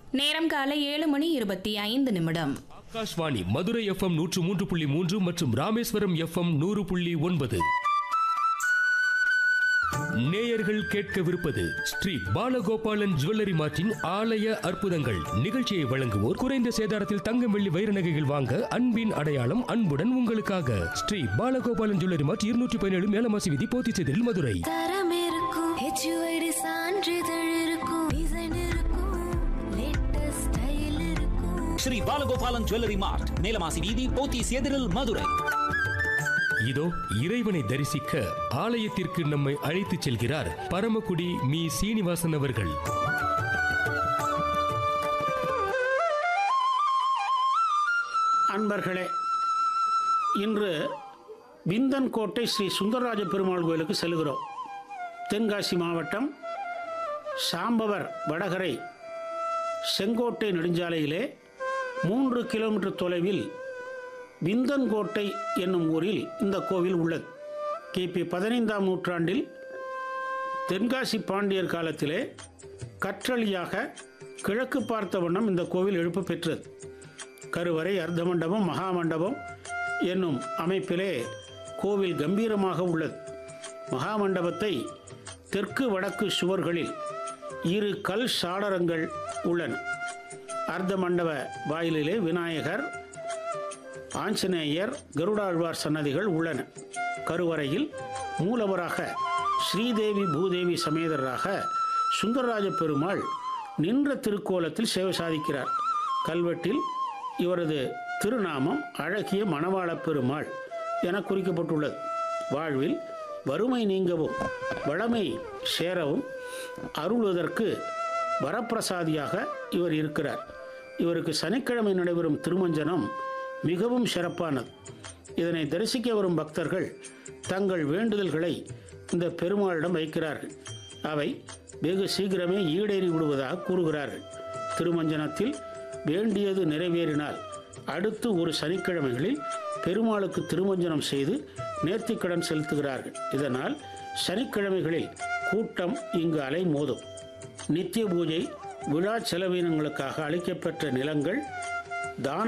நேரம் காலை ஏழு மணி இருபத்தி ஐந்து நிமிடம் ஆகாஷ்வாணி மதுரை எஃப்எம் நூற்று மூன்று புள்ளி மூன்று மற்றும் ராமேஸ்வரம் எஃப்எம் நூறு புள்ளி ஒன்பது நேயர்கள் கேட்கவிருப்பது ஸ்ரீ பாலகோபாலன் ஜுவல்லரி மார்ட்டின் ஆலய அற்புதங்கள் நிகழ்ச்சியை வழங்குவோர் குறைந்த சேதாரத்தில் தங்கம் வெள்ளி வைர நகைகள் வாங்க அன்பின் அடையாளம் அன்புடன் உங்களுக்காக ஸ்ரீ பாலகோபாலன் ஜுவல்லரி மார்ட் இருநூற்றி பதினேழு மேலமாசி விதி போத்திச்செதில் மதுரை தரம் இருக்கும் ஹெச்யூஐடி சான்றிதழ் இருக்கும் டிசைன் இருக்கும் லேட்டஸ்ட் ஸ்டைல் இருக்கும் ஸ்ரீ பாலகோபாலன் ஜுவல்லரி மார்ட் மேலமாசி வீதி போத்தீஸ் எதிரில் மதுரை இதோ இறைவனை தரிசிக்க ஆலயத்திற்கு நம்மை அழைத்துச் செல்கிறார் பரமக்குடி மீ சீனிவாசன் அவர்கள் அன்பர்களே இன்று விந்தன் கோட்டை ஸ்ரீ சுந்தரராஜ பெருமாள் கோயிலுக்கு செல்கிறோம் தென்காசி மாவட்டம் சாம்பவர் வடகரை செங்கோட்டை நெடுஞ்சாலையிலே மூன்று கிலோமீட்டர் தொலைவில் விந்தன்கோட்டை என்னும் ஊரில் இந்த கோவில் உள்ளது கிபி பதினைந்தாம் நூற்றாண்டில் தென்காசி பாண்டியர் காலத்திலே கற்றளியாக கிழக்கு பார்த்த வண்ணம் இந்த கோவில் எழுப்பு பெற்றது கருவறை அர்த்த மண்டபம் மகாமண்டபம் என்னும் அமைப்பிலே கோவில் கம்பீரமாக உள்ளது மகாமண்டபத்தை தெற்கு வடக்கு சுவர்களில் இரு கல் சாளரங்கள் உள்ளன அர்த்த மண்டப வாயிலிலே விநாயகர் ஆஞ்சநேயர் கருடாழ்வார் சன்னதிகள் உள்ளன கருவறையில் மூலவராக ஸ்ரீதேவி பூதேவி சமேதராக சுந்தரராஜ பெருமாள் நின்ற திருக்கோலத்தில் சேவை சாதிக்கிறார் கல்வெட்டில் இவரது திருநாமம் அழகிய மணவாளப் பெருமாள் என குறிக்கப்பட்டுள்ளது வாழ்வில் வறுமை நீங்கவும் வளமை சேரவும் அருள்வதற்கு வரப்பிரசாதியாக இவர் இருக்கிறார் இவருக்கு சனிக்கிழமை நடைபெறும் திருமஞ்சனம் மிகவும் சிறப்பானது இதனை தரிசிக்க வரும் பக்தர்கள் தங்கள் வேண்டுதல்களை இந்த பெருமாளிடம் வைக்கிறார்கள் அவை வெகு சீக்கிரமே ஈடேறி விடுவதாக கூறுகிறார்கள் திருமஞ்சனத்தில் வேண்டியது நிறைவேறினால் அடுத்து ஒரு சனிக்கிழமைகளில் பெருமாளுக்கு திருமஞ்சனம் செய்து நேர்த்திக்கடன் செலுத்துகிறார்கள் இதனால் சனிக்கிழமைகளில் கூட்டம் இங்கு அலை மோதும் நித்திய பூஜை விழா செலவினங்களுக்காக அளிக்கப்பெற்ற நிலங்கள் தான